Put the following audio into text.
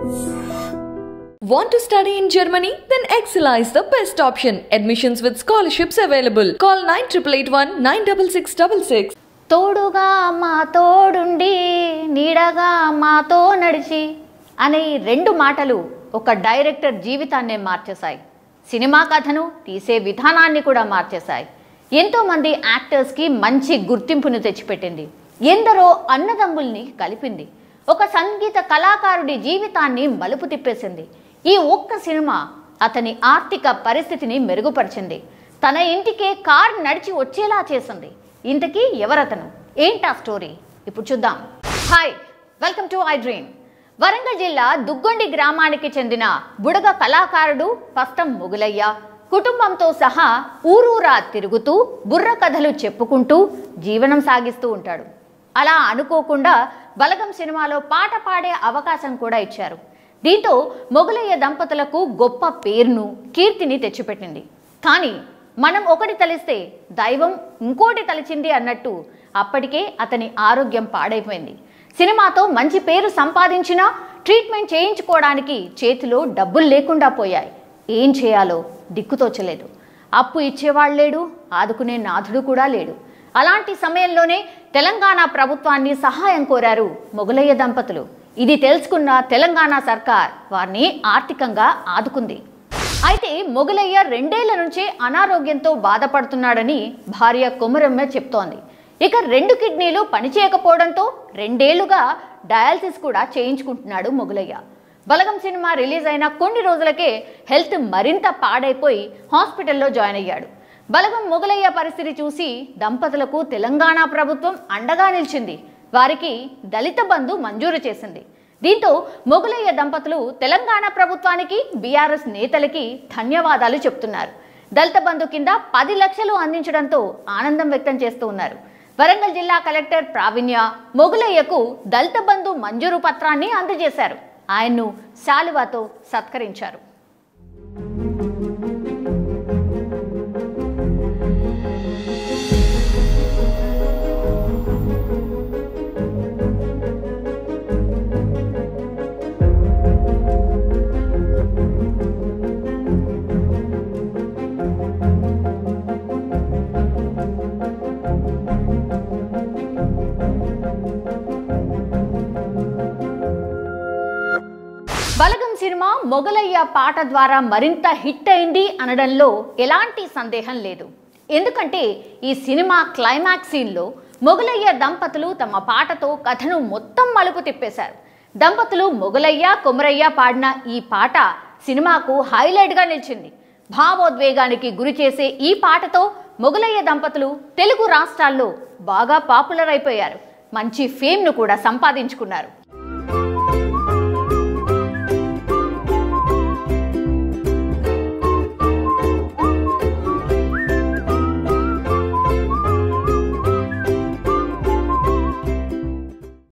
Want to study in Germany? Then Excella is the best option. Admissions with scholarships available. Call 9881 96666. తోడుగా మా తోడుండి నీడగా మాతో నడిచి అనే ఈ రెండు మాటలు ఒక డైరెక్టర్ జీవితాన్నే మార్చేశాయి సినిమా కథను తీసే విధానాన్ని కూడా మార్చేశాయి ఎంతోమంది యాక్టర్స్కి మంచి గుర్తింపును తెచ్చిపెట్టింది ఎందరో అన్నదమ్ముల్ని కలిపింది ఒక సంగీత కళాకారుడి జీవితాన్ని మలుపు తిప్పేసింది ఈ ఒక్క సినిమా అతని ఆర్థిక పరిస్థితిని మెరుగుపరిచింది తన ఇంటికే కార్ నడిచి వచ్చేలా చేసింది ఇంతకీ ఎవరతను ఏంటా స్టోరీ ఇప్పుడు చూద్దాం hi welcome to I dream Warangal జిల్లా దుగ్గొండి గ్రామానికి చెందిన బుడగ కళాకారుడు పస్తం మొగులయ్య కుటుంబంతో సహా ఊరూరా తిరుగుతూ బుర్ర కథలు చెప్పుకుంటూ జీవనం సాగిస్తూ ఉంటాడు అలా అనుకోకుండా బలగం సినిమాలో పాట పాడే అవకాశం కూడా ఇచ్చారు దీంతో మొగలయ్య దంపతులకు గొప్ప పేరును కీర్తిని తెచ్చిపెట్టింది కానీ మనం ఒకటి తలిస్తే దైవం ఇంకోటి తలిచింది అన్నట్టు అప్పటికే అతని ఆరోగ్యం పాడైపోయింది సినిమాతో మంచి పేరు సంపాదించినా ట్రీట్మెంట్ చేయించుకోవడానికి చేతిలో డబ్బులు లేకుండా పోయాయి ఏం చేయాలో దిక్కుతోచలేదు అప్పు ఇచ్చేవాళ్ళు లేడు ఆదుకునే నాథుడు కూడా లేడు అలాంటి సమయంలోనే తెలంగాణ ప్రభుత్వాన్ని సహాయం కోరారు మొగలయ్య దంపతులు ఇది తెలుసుకున్న తెలంగాణ సర్కార్ వారిని ఆర్థికంగా ఆదుకుంది అయితే మొగలయ్య రెండేళ్ల నుంచే అనారోగ్యంతో బాధపడుతున్నాడని భార్య కొమరమ్మ చెప్తోంది ఇక రెండు కిడ్నీలు పనిచేయకపోవడంతో రెండేళ్లుగా డయాలసిస్ కూడా చేయించుకుంటున్నాడు మొగలయ్య బలగం సినిమా రిలీజ్ అయిన కొన్ని రోజులకే హెల్త్ మరింత పాడైపోయి హాస్పిటల్లో జాయిన్ అయ్యాడు బలగం మొగలయ్య పరిస్థితి చూసి దంపతులకు తెలంగాణ ప్రభుత్వం అండగా నిలిచింది వారికి దళిత బంధు మంజూరు చేసింది దీంతో మొగలయ్య దంపతులు తెలంగాణ ప్రభుత్వానికి బీఆర్ఎస్ నేతలకి ధన్యవాదాలు చెప్తున్నారు దళిత బంధు కింద పది లక్షలు అందించడంతో ఆనందం వ్యక్తం చేస్తూ ఉన్నారు వరంగల్ జిల్లా కలెక్టర్ ప్రావీణ్య మొగులయ్యకు దళిత బంధు మంజూరు పత్రాన్ని అందజేశారు ఆయన్ను శాలువాతో సత్కరించారు బలగం సినిమా మొగలయ్య పాట ద్వారా మరింత హిట్ అయింది అనడంలో ఎలాంటి సందేహం లేదు ఎందుకంటే ఈ సినిమా క్లైమాక్స్ సీన్లో మొగలయ్య దంపతులు తమ పాటతో కథను మొత్తం మలుపు తిప్పేశారు దంపతులు మొగలయ్య కొమరయ్య పాడిన ఈ పాట సినిమాకు హైలైట్గా నిలిచింది భావోద్వేగానికి గురి చేసే ఈ పాటతో మొగలయ్య దంపతులు తెలుగు రాష్ట్రాల్లో బాగా పాపులర్ అయిపోయారు మంచి ఫేమ్ను కూడా సంపాదించుకున్నారు